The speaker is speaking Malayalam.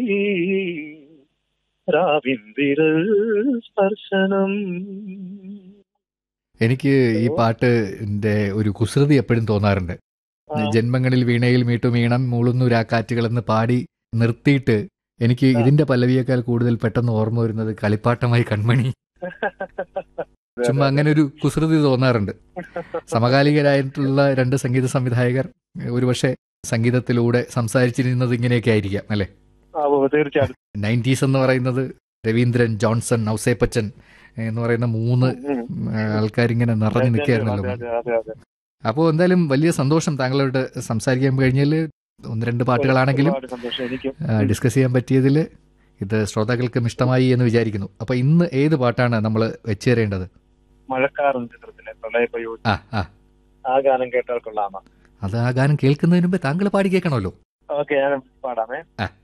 രാവിന്ദിരൽ സ്പർശനം എനിക്ക് ഈ പാട്ടിന്റെ ഒരു കുസൃതി എപ്പോഴും തോന്നാറുണ്ട് ആ. ജന്മങ്ങളിൽ വീണയിൽ മീട്ടുമീണം മൂളുന്നു രാക്കാറ്റുകൾ എന്ന് പാടി നിർത്തിയിട്ട് എനിക്ക് ആ. ഇതിന്റെ പല്ലവിയേക്കാൾ കൂടുതൽ പെട്ടെന്ന് ഓർമ്മ വരുന്നത് കളിപ്പാട്ടമായി കൺമണി ചുമ്മാ അങ്ങനെ ഒരു കുസൃതി തോന്നാറുണ്ട് സമകാലികരായിട്ടുള്ള രണ്ട് സംഗീത സംവിധായകർ ഒരുപക്ഷെ സംഗീതത്തിലൂടെ സംസാരിച്ചിരുന്നത് ഇങ്ങനെയൊക്കെ ആയിരിക്കാം അല്ലെ ആ, ഓ, തീർച്ചയായിട്ടും നയൻറ്റീസ് എന്ന് പറയുന്നത് രവീന്ദ്രൻ ജോൺസൺ ഔസേപ്പച്ചൻ എന്ന് പറയുന്ന മൂന്ന് ഉം. ആൾക്കാരിങ്ങനെ നിറഞ്ഞു അതെ, നിൽക്കുകയായിരുന്നല്ലോ അതെ, അതെ, അതെ. അപ്പോൾ എന്തായാലും വലിയ സന്തോഷം താങ്കളോട് സംസാരിക്കാൻ കഴിഞ്ഞാൽ ഒന്ന് രണ്ട് പാട്ടുകളാണെങ്കിലും ഒരുപാട് സന്തോഷം എനിക്കും ഡിസ്കസ് ചെയ്യാൻ പറ്റിയതിൽ ഇത് ശ്രോതാക്കൾക്കും ഇഷ്ടമായി എന്ന് വിചാരിക്കുന്നു അപ്പോൾ ഇന്ന് ഏത് പാട്ടാണ് നമ്മൾ വെച്ച് തരേണ്ടത് മഴക്കാരൻ ചിത്രത്തിലെ പ്രളയപ്പയോ ആ ആ ആ ഗാനം കേട്ടാൽ കൊള്ളാമോ അത് ആ ഗാനം കേൾക്കുന്നതിന് മുമ്പ് താങ്കൾ പാടി കേൾക്കണമല്ലോ ഓക്കെ ഞാൻ പാടാമേ ആ